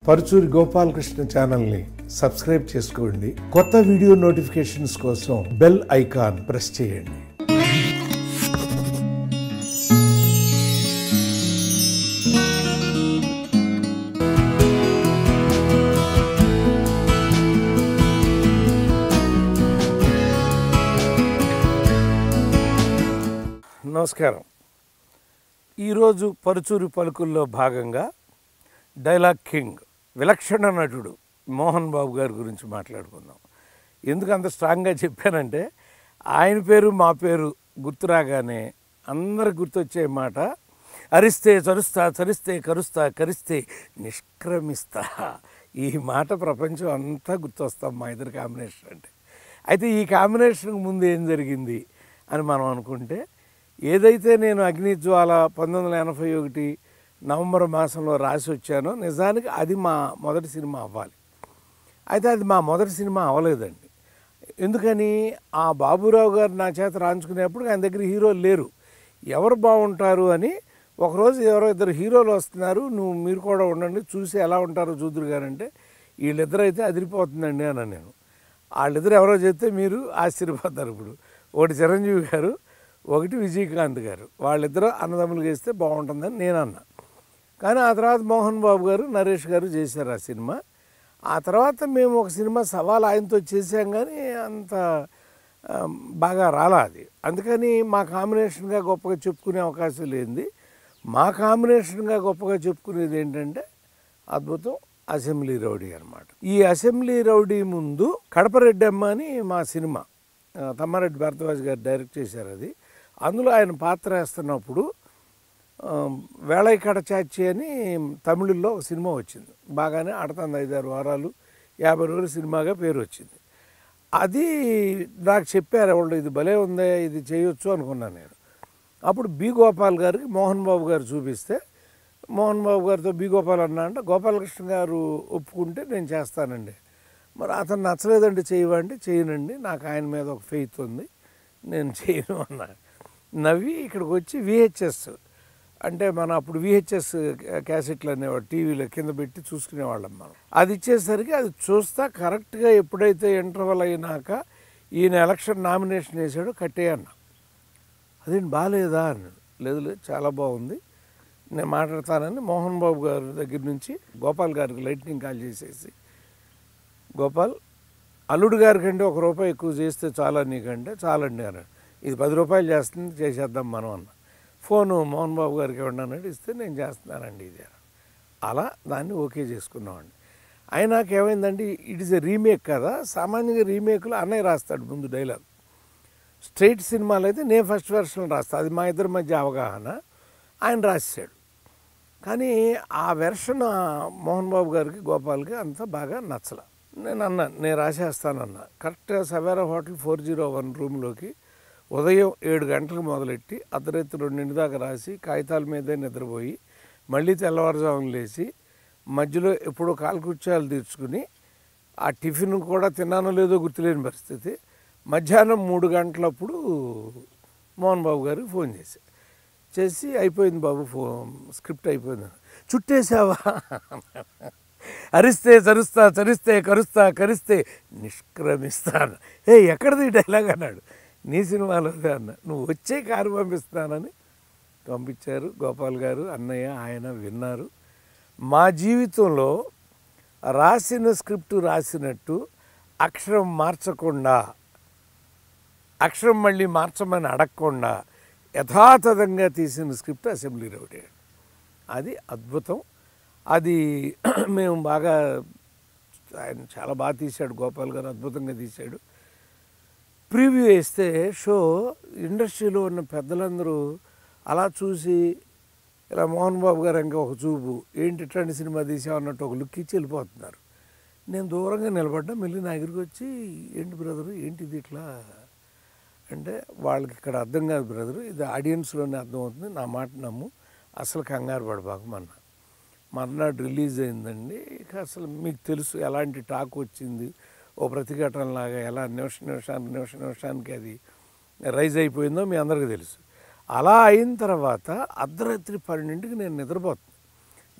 పరుచూరి గోపాలకృష్ణ ఛానల్ని సబ్స్క్రైబ్ చేసుకోండి కొత్త వీడియో నోటిఫికేషన్స్ కోసం బెల్ ఐకాన్ ప్రెస్ చేయండి నమస్కారం ఈరోజు పరుచూరి పలుకుల్లో భాగంగా డైలాగ్ కింగ్ విలక్షణ నటుడు మోహన్ బాబు గారి గురించి మాట్లాడుకుందాం ఎందుకు అంత స్ట్రాంగ్గా చెప్పానంటే ఆయన పేరు మా పేరు గుర్తు రాగానే అందరికి గుర్తొచ్చే మాట అరిస్తే చరుస్తా చరిస్తే కరుస్తా కరిస్తే నిష్క్రమిస్తా ఈ మాట ప్రపంచం అంతా గుర్తొస్తాం మా ఇద్దరు కాంబినేషన్ అంటే అయితే ఈ కాంబినేషన్కి ముందు ఏం జరిగింది అని మనం అనుకుంటే ఏదైతే నేను అగ్నిజ్వాల పంతొమ్మిది వందల ఎనభై ఒకటి నవంబర్ మాసంలో రాసి వచ్చానో నిజానికి అది మా మొదటి సినిమా అవ్వాలి అయితే అది మా మొదటి సినిమా అవ్వలేదండి ఎందుకని ఆ బాబురావు గారు నా చేత రాయించుకునేప్పుడు ఆయన దగ్గర హీరోలు లేరు ఎవరు బాగుంటారు అని ఒకరోజు ఎవరో ఇద్దరు హీరోలు వస్తున్నారు నువ్వు మీరు కూడా ఉండండి చూసి ఎలా ఉంటారో చూద్దరు గారంటే వీళ్ళిద్దరు అయితే అదిరిపోతుందండి అన్నాను నేను వాళ్ళిద్దరు ఎవరో చెప్తే మీరు ఆశ్చర్యపోతారు ఇప్పుడు ఒకటి చిరంజీవి గారు ఒకటి విజయకాంత్ గారు వాళ్ళిద్దరూ అన్నదమ్ములు చేస్తే బాగుంటుందని నేను అన్నా కానీ ఆ తర్వాత మోహన్ బాబు గారు నరేష్ గారు చేశారు ఆ సినిమా ఆ తర్వాత మేము ఒక సినిమా సవాల్ ఆయనతో చేసాం కానీ అంత ఆ, బాగా రాలా అది అందుకని మా కాంబినేషన్గా గొప్పగా చెప్పుకునే అవకాశం లేనిది మా కాంబినేషన్గా గొప్పగా చెప్పుకునేది ఏంటంటే అద్భుతం అసెంబ్లీ రౌడీ అనమాట ఈ అసెంబ్లీ రౌడీ ముందు కడపరెడ్డమ్మ అని మా సినిమా ఆ, తమ్మారెడ్డి భరద్వాజ్ గారు డైరెక్ట్ చేశారు అది అందులో ఆయన పాత్ర వేస్తున్నప్పుడు ఆ, వేళై కడచాచి అని తమిళంలో ఒక సినిమా వచ్చింది బాగానే ఆడుతుంది ఐదారు వారాలు యాభై రోజుల సినిమాగా పేరు వచ్చింది అది నాకు చెప్పారు వాళ్ళు ఇది భలే ఉందే ఇది చేయొచ్చు అనుకున్నాను నేను అప్పుడు బి గోపాల్ గారికి మోహన్ బాబు గారు చూపిస్తే మోహన్ బాబు గారితో బి గోపాల్ అన్నా అంటే గోపాలకృష్ణ గారు ఒప్పుకుంటే నేను చేస్తానండి మరి అతను నచ్చలేదండి చేయవండి చేయనండి నాకు ఆయన మీద ఒక ఫెయిత్ ఉంది నేను చేయను అన్నా నవ్వి ఇక్కడికి వచ్చి విహెచ్ఎస్ అంటే మన అప్పుడు విహెచ్ఎస్ క్యాసెట్లు అనేవాడు టీవీలో కింద పెట్టి చూసుకునేవాళ్ళం మనం అది ఇచ్చేసరికి అది చూస్తా కరెక్ట్గా ఎప్పుడైతే ఇంటర్వల్ అయినాక ఈయన ఎలక్షన్ నామినేషన్ వేసాడో కట్టేయన్న అదేంటి బాగాలేదా అన్నాడు లేదు లేదు చాలా బాగుంది నేను మాట్లాడతానని మోహన్ బాబు గారి దగ్గర నుంచి గోపాల్ గారికి లైట్నింగ్ కాల్ చేసేసి గోపాల్ అల్లుడు గారి కంటే ఒక రూపాయి ఎక్కువ చేస్తే చాలా నీకంటే చాలండి అన్నాడు ఇది పది రూపాయలు చేస్తుంది చేసేద్దాం మనం అన్న ఫోను మోహన్ బాబు గారికి ఇవ్వండి అన్నాడు ఇస్తే నేను చేస్తున్నానండి ఇది అన్నాడు. అలా దాన్ని ఓకే చేసుకున్నామండి అయినాక ఏమైందంటే ఇట్ ఇస్ ఎ రీమేక్ కదా సామాన్యంగా రీమేక్లో అన్నయ్య రాస్తాడు ముందు డైలాగ్ స్ట్రైట్ సినిమాలు అయితే నేను ఫస్ట్ వెర్షన్ రాస్తా అది మా ఇద్దరి మధ్య అవగాహన ఆయన రాసేసాడు కానీ ఆ వెర్షన్ ఆ మోహన్ బాబు గారికి గోపాల్కి అంత బాగా నచ్చల నేను అన్నా నేను రాసేస్తానన్నా కరెక్ట్గా Savera hotel four zero one రూమ్లోకి ఉదయం ఏడు గంటలకు మొదలెట్టి అర్ధరాత్రి రెండింటి దాకా రాసి కాగితాల మీదే నిద్రపోయి మళ్ళీ తెల్లవారుజామున లేచి మధ్యలో ఎప్పుడో కాలకృత్యాలు తీర్చుకుని ఆ టిఫిన్ కూడా తిన్నానో లేదో గుర్తులేని పరిస్థితి మధ్యాహ్నం మూడు గంటలప్పుడు మోహన్ బాబు గారికి ఫోన్ చేశా చేసి అయిపోయింది బాబు ఫోన్ స్క్రిప్ట్ అయిపోయింది చుట్టేసావా అరిస్తే చరుస్తా చరిస్తే కరుస్తా కరిస్తే నిష్క్రమిస్తాను ఏ ఎక్కడిది ఈ డైలాగ్ అన్నాడు నీ సినిమాలోదే అన్న నువ్వు వచ్చే కారు పంపిస్తానని పంపించారు గోపాల్ గారు అన్నయ్య ఆయన విన్నారు మా జీవితంలో రాసిన స్క్రిప్ట్ రాసినట్టు అక్షరం మార్చకుండా అక్షరం మళ్ళీ మార్చమని అడగకుండా యథాతథంగా తీసిన స్క్రిప్ట్ అసెంబ్లీ రౌడీ అది అద్భుతం అది మేము బాగా ఆయన చాలా బాగా తీశాడు గోపాల్ గారు అద్భుతంగా తీశాడు ప్రివ్యూ వేస్తే షో ఇండస్ట్రీలో ఉన్న పెద్దలందరూ అలా చూసి ఇలా మోహన్ బాబు గారు ఇంకా ఒక చూపు ఏంటి ఇట్లాంటి సినిమా తీసామన్నట్టు ఒక లుక్ ఇచ్చి వెళ్ళిపోతున్నారు నేను దూరంగా నిలబడ్డా మళ్ళీ నా దగ్గరికి వచ్చి ఏంటి బ్రదరు ఏంటి ఇది ఇట్లా అంటే వాళ్ళకి ఇక్కడ అర్థం కాదు బ్రదరు ఇది ఆడియన్స్లోనే అర్థం అవుతుంది నా మాట నమ్ము అసలు కంగారు పడబాకమన్న మర్నాడు రిలీజ్ అయిందండి ఇక అసలు మీకు తెలుసు ఎలాంటి టాక్ వచ్చింది ఓ ప్రతిఘటనలాగా ఎలా నిమిష నిమిషానికి నిమిష నిమిషానికి అది రైజ్ అయిపోయిందో మీ అందరికీ తెలుసు అలా అయిన తర్వాత అర్ధరాత్రి పన్నెండింటికి నేను నిద్రపోతాను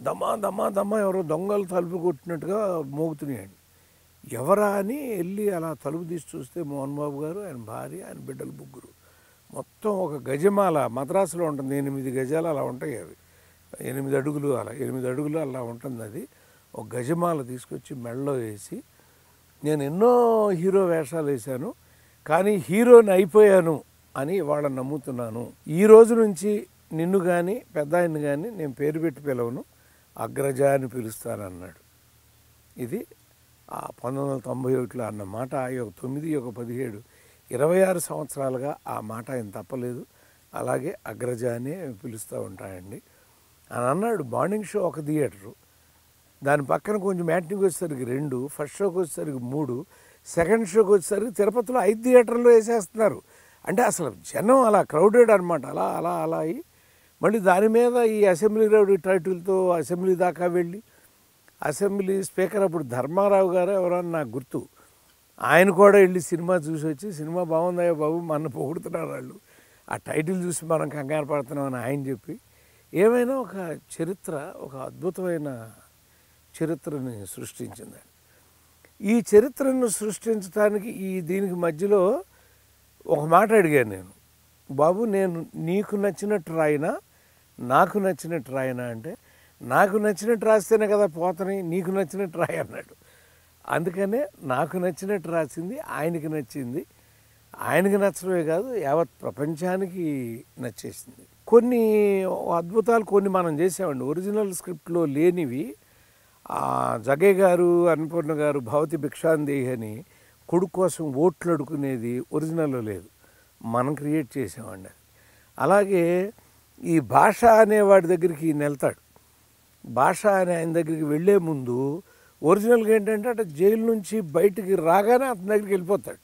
దమ్మా దమ్మా దమ్మా ఎవరో దొంగలు తలుపు కొట్టినట్టుగా మోగుతున్నాయండి ఎవరా అని వెళ్ళి అలా తలుపు తీసి చూస్తే మోహన్ బాబు గారు ఆయన భార్య ఆయన బిడ్డలు ముగ్గురు మొత్తం ఒక గజమాల మద్రాసులో ఉంటుంది ఎనిమిది గజాలు అలా ఉంటాయి అవి ఎనిమిది అడుగులు అలా ఎనిమిది అడుగులు అలా ఉంటుంది అది ఒక గజమాల తీసుకొచ్చి మెడలో వేసి నేను ఎన్నో హీరో వేషాలు వేశాను కానీ హీరోని అయిపోయాను అని వాళ్ళ నమ్ముతున్నాను ఈ రోజు నుంచి నిన్ను కానీ పెద్ద ఆయన్ని కానీ నేను పేరు పెట్టి పిలవను అగ్రజ అని పిలుస్తానన్నాడు ఇది ఆ పంతొమ్మిది వందల తొంభై ఒకటిలో అన్న మాట ఈ ఒక తొమ్మిది ఒక పదిహేడు ఇరవై ఆరు సంవత్సరాలుగా ఆ మాట ఆయన తప్పలేదు అలాగే అగ్రజ అనే పిలుస్తూ ఉంటాయండి అని అన్నాడు మార్నింగ్ షో ఒక థియేటరు దాని పక్కన కొంచెం మ్యాట్నింగ్ వచ్చేసరికి రెండు ఫస్ట్ షోకి వచ్చేసరికి మూడు సెకండ్ షోకి వచ్చేసరికి తిరుపతిలో ఐదు థియేటర్లో వేసేస్తున్నారు అంటే అసలు జనం అలా క్రౌడెడ్ అనమాట అలా అలా అలా అయ్యి మళ్ళీ దాని మీద ఈ అసెంబ్లీ రౌడీ టైటిల్తో అసెంబ్లీ దాకా వెళ్ళి అసెంబ్లీ స్పీకర్ అప్పుడు ధర్మారావు గారు ఎవరన్నా నాకు గుర్తు ఆయన కూడా వెళ్ళి సినిమా చూసి వచ్చి సినిమా బాగుందయ్యా బాబు మన పొగుడుతున్నారు వాళ్ళు ఆ టైటిల్ చూసి మనం కంగారు పడుతున్నామని ఆయన చెప్పి ఏమైనా ఒక చరిత్ర ఒక అద్భుతమైన చరిత్రని సృష్టించిందండి ఈ చరిత్రను సృష్టించడానికి ఈ దీనికి మధ్యలో ఒక మాట అడిగాను నేను బాబు నేను నీకు నచ్చినట్టు రాయినా నాకు నచ్చినట్టు రాయినా అంటే నాకు నచ్చినట్టు రాస్తేనే కదా పోతని నీకు నచ్చినట్టు రాయి అన్నాడు అందుకనే నాకు నచ్చినట్టు రాసింది ఆయనకి నచ్చింది ఆయనకి నచ్చడమే కాదు యావత్ ప్రపంచానికి నచ్చేసింది కొన్ని అద్భుతాలు కొన్ని మనం చేసామండి ఒరిజినల్ స్క్రిప్ట్లో లేనివి ఆ జగే గారు అన్నపూర్ణ గారు భవతి భిక్షాందేహి అని కొడుకు కోసం ఓట్లు అడుకునేది ఒరిజినల్లో లేదు మనం క్రియేట్ చేసామండి అది అలాగే ఈ భాష అనే వాడి దగ్గరికి ఈయన వెళ్తాడు భాష అనే ఆయన దగ్గరికి వెళ్ళే ముందు ఒరిజినల్గా ఏంటంటే అటు జైలు నుంచి బయటికి రాగానే అతని దగ్గరికి వెళ్ళిపోతాడు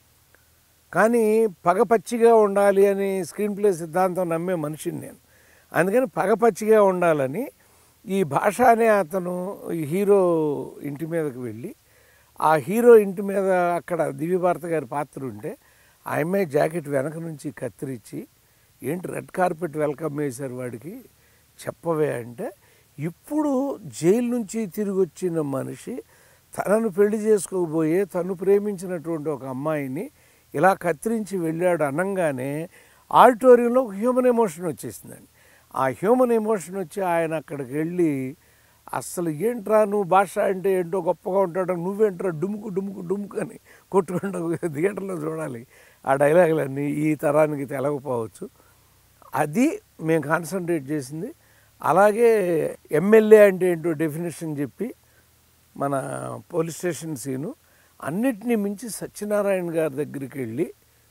కానీ పగపచ్చిగా ఉండాలి అని స్క్రీన్ ప్లే సిద్ధాంతం నమ్మే మనిషిని నేను అందుకని పగపచ్చిగా ఉండాలని ఈ భాష అనే అతను ఈ హీరో ఇంటి మీదకి వెళ్ళి ఆ హీరో ఇంటి మీద అక్కడ దివ్యభారత గారి పాత్ర ఉంటే ఆ అమ్మాయి జాకెట్ వెనక నుంచి కత్తిరించి ఏంటి రెడ్ కార్పెట్ వెల్కమ్ వేశారు వాడికి చెప్పవే అంటే ఇప్పుడు జైలు నుంచి తిరిగి వచ్చిన మనిషి తనను పెళ్లి చేసుకోబోయే తను ప్రేమించినటువంటి ఒక అమ్మాయిని ఇలా కత్తిరించి వెళ్ళాడు అనగానే ఆడిటోరియంలో ఒక హ్యూమన్ ఎమోషన్ వచ్చేసిందండి ఆ హ్యూమన్ ఎమోషన్ వచ్చి ఆయన అక్కడికి వెళ్ళి అసలు ఏంట్రా నువ్వు భాష అంటే ఏంటో గొప్పగా ఉంటాడు నువ్వేంట్రా డుముకు డుముకు డుముకు అని కొట్టుకుంటూ థియేటర్లో చూడాలి ఆ డైలాగులన్నీ ఈ తరానికి తెలవకపోవచ్చు అది మేము కాన్సన్ట్రేట్ చేసింది అలాగే ఎమ్మెల్యే అంటే ఏంటో డెఫినేషన్ చెప్పి మన పోలీస్ స్టేషన్ సీను అన్నిటినీ మించి సత్యనారాయణ గారి దగ్గరికి వెళ్ళి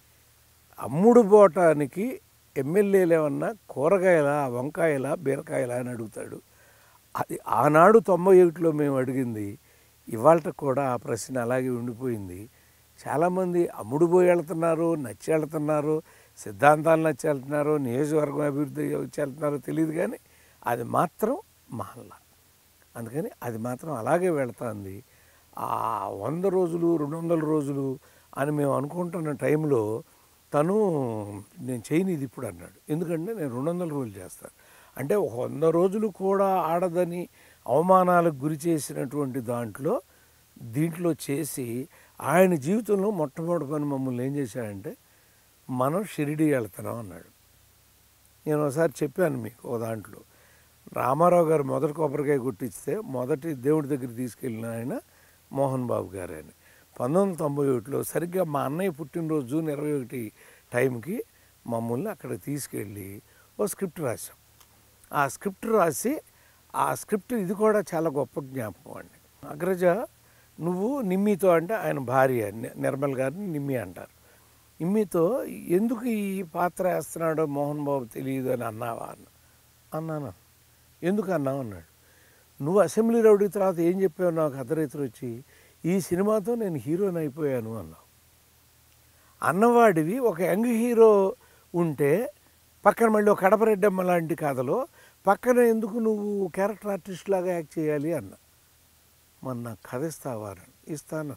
అమ్ముడు పోవటానికి ఎమ్మెల్యేలు ఏమన్నా కూరగాయల వంకాయల బీరకాయల అని అడుగుతాడు అది ఆనాడు తొంభై ఒకటిలో మేము అడిగింది ఇవాళ కూడా ఆ ప్రశ్న అలాగే ఉండిపోయింది చాలామంది అమ్ముడు పోయి వెళ్తున్నారు నచ్చి వెళ్తున్నారు సిద్ధాంతాలు నచ్చి వెళ్తున్నారు నియోజకవర్గం అభివృద్ధి వచ్చి వెళ్తున్నారో తెలియదు కానీ అది మాత్రం మహల్లా అందుకని అది మాత్రం అలాగే వెళ్తుంది ఆ వంద రోజులు రెండు వందల రోజులు అని మేము అనుకుంటున్న టైంలో తను నేను చేయను ఇది ఇప్పుడు అన్నాడు ఎందుకంటే నేను రెండు వందల రోజులు చేస్తాను అంటే ఒక వంద రోజులు కూడా ఆడదని అవమానాలకు గురి చేసినటువంటి దాంట్లో దీంట్లో చేసి ఆయన జీవితంలో మొట్టమొదటి పని మమ్మల్ని ఏం చేశాడంటే మనం షిరిడి వెళ్తున్నాం అన్నాడు నేను ఒకసారి చెప్పాను మీకు ఓ దాంట్లో రామారావు గారు మొదటి కొబ్బరికాయ కొట్టిస్తే మొదటి దేవుడి దగ్గర తీసుకెళ్ళిన ఆయన మోహన్ బాబు గారు అని పంతొమ్మిది వందల తొంభై ఒకటిలో సరిగ్గా మా అన్నయ్య పుట్టినరోజు జూన్ ఇరవై ఒకటి టైంకి మమ్మల్ని అక్కడ తీసుకెళ్ళి ఓ స్క్రిప్ట్ రాసాం ఆ స్క్రిప్ట్ రాసి ఆ స్క్రిప్ట్ ఇది కూడా చాలా గొప్ప జ్ఞాపకం అండి అగ్రజ నువ్వు నిమ్మితో అంటే ఆయన భార్య ని- నిర్మల్ గారిని నిమ్మి అంటారు నిమ్మితో ఎందుకు ఈ పాత్ర వేస్తున్నాడో మోహన్ బాబు తెలియదు అని అన్నావా అన్న అన్నాను ఎందుకు అన్నావు అన్నాడు నువ్వు అసెంబ్లీ రౌడీ తర్వాత ఏం చెప్పావు నాకు అర్ధరైతులు వచ్చి ఈ సినిమాతో నేను హీరోని అయిపోయాను అన్నావు అన్నవాడివి ఒక యంగ్ హీరో ఉంటే పక్కన మళ్ళీ ఒక కడపరెడ్డమ్మ లాంటి కథలో పక్కన ఎందుకు నువ్వు క్యారెక్టర్ ఆర్టిస్ట్ లాగా యాక్ట్ చేయాలి అన్న మరి నాకు కథ ఇస్తావా అని ఇస్తాను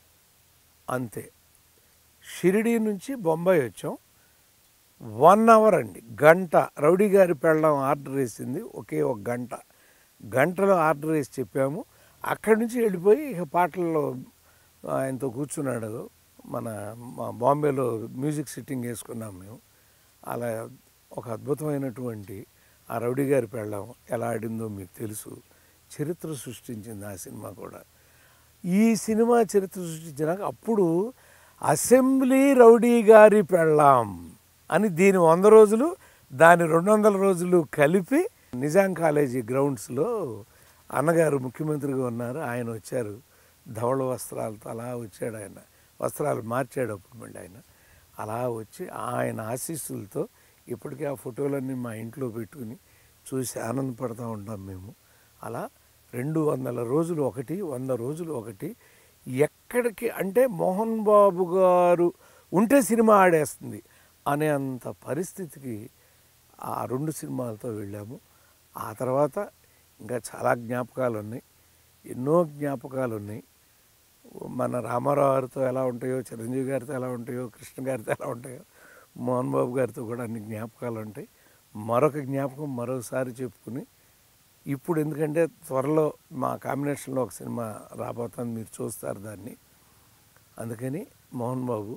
అంతే షిరిడి నుంచి బొంబాయి వచ్చాం వన్ అవర్ అండి గంట రౌడీ గారి పెళ్ళం ఆర్డర్ వేసింది ఒకే ఒక గంట గంటలో ఆర్డర్ వేసి చెప్పాము అక్కడి నుంచి వెళ్ళిపోయి ఇక పాటల్లో ఆయనతో కూర్చున్నాడు మన మా బాంబేలో మ్యూజిక్ సిట్టింగ్ వేసుకున్నాం మేము అలా ఒక అద్భుతమైనటువంటి ఆ రౌడీ గారి పెళ్ళాం ఎలా ఆడిందో మీకు తెలుసు చరిత్ర సృష్టించింది ఆ సినిమా కూడా ఈ సినిమా చరిత్ర సృష్టించినాక అప్పుడు అసెంబ్లీ రౌడీ గారి పెళ్ళాం అని దీని వంద రోజులు దాని రెండు వందల రోజులు కలిపి నిజాం కాలేజీ గ్రౌండ్స్లో అన్నగారు ముఖ్యమంత్రిగా ఉన్నారు ఆయన వచ్చారు ధవళ వస్త్రాలతో అలా వచ్చాడు ఆయన వస్త్రాలు మార్చాడు అప్పుడు మళ్ళీ ఆయన అలా వచ్చి ఆయన ఆశీస్సులతో ఇప్పటికీ ఆ ఫోటోలన్నీ మా ఇంట్లో పెట్టుకుని చూసి ఆనందపడుతూ ఉంటాం మేము అలా రెండు వందల రోజులు ఒకటి వంద రోజులు ఒకటి ఎక్కడికి అంటే మోహన్ బాబు గారు ఉంటే సినిమా ఆడేస్తుంది అనే అంత పరిస్థితికి ఆ రెండు సినిమాలతో వెళ్ళాము ఆ తర్వాత ఇంకా చాలా జ్ఞాపకాలు ఉన్నాయి ఎన్నో జ్ఞాపకాలు ఉన్నాయి మన రామారావు గారితో ఎలా ఉంటాయో చిరంజీవి గారితో ఎలా ఉంటాయో కృష్ణ గారితో ఎలా ఉంటాయో మోహన్ బాబు గారితో కూడా అన్ని జ్ఞాపకాలు ఉంటాయి మరొక జ్ఞాపకం మరోసారి చెప్పుకుని ఇప్పుడు ఎందుకంటే త్వరలో మా కాంబినేషన్లో ఒక సినిమా రాబోతుంది మీరు చూస్తారు దాన్ని అందుకని మోహన్ బాబు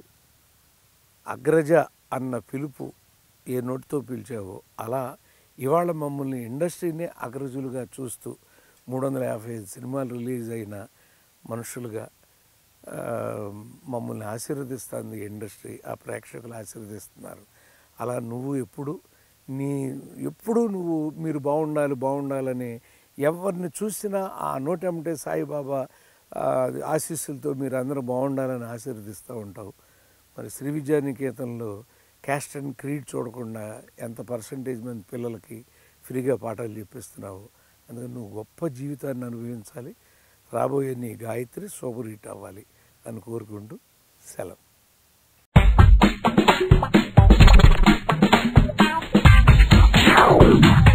అగ్రజ అన్న పిలుపు ఏ నోటితో పిలిచావో అలా ఇవాళ మమ్మల్ని ఇండస్ట్రీని అగ్రజులుగా చూస్తూ మూడు వందల యాభై ఐదు సినిమాలు రిలీజ్ అయిన మనుషులుగా ఆ, మమ్మల్ని ఆశీర్వదిస్తుంది ఇండస్ట్రీ ఆ ప్రేక్షకులు ఆశీర్వదిస్తున్నారు అలా నువ్వు ఎప్పుడు నీ ఎప్పుడు నువ్వు మీరు బాగుండాలి బాగుండాలని ఎవరిని చూసినా ఆ నోటెంటే సాయిబాబా ఆ, ఆశీస్సులతో మీరు అందరూ బాగుండాలని ఆశీర్వదిస్తూ ఉంటావు మరి శ్రీ విద్యానికేతన్లో క్యాస్ట్ అండ్ క్రీడ్ చూడకుండా ఎంత పర్సంటేజ్ మంది పిల్లలకి ఫ్రీగా పాఠాలు చెప్పిస్తున్నావు అందుకని నువ్వు గొప్ప జీవితాన్ని అనుభవించాలి రాబోయే నీ గాయత్రి సూపర్ హిట్ అవ్వాలి అని కోరుకుంటూ సెలవు Ow!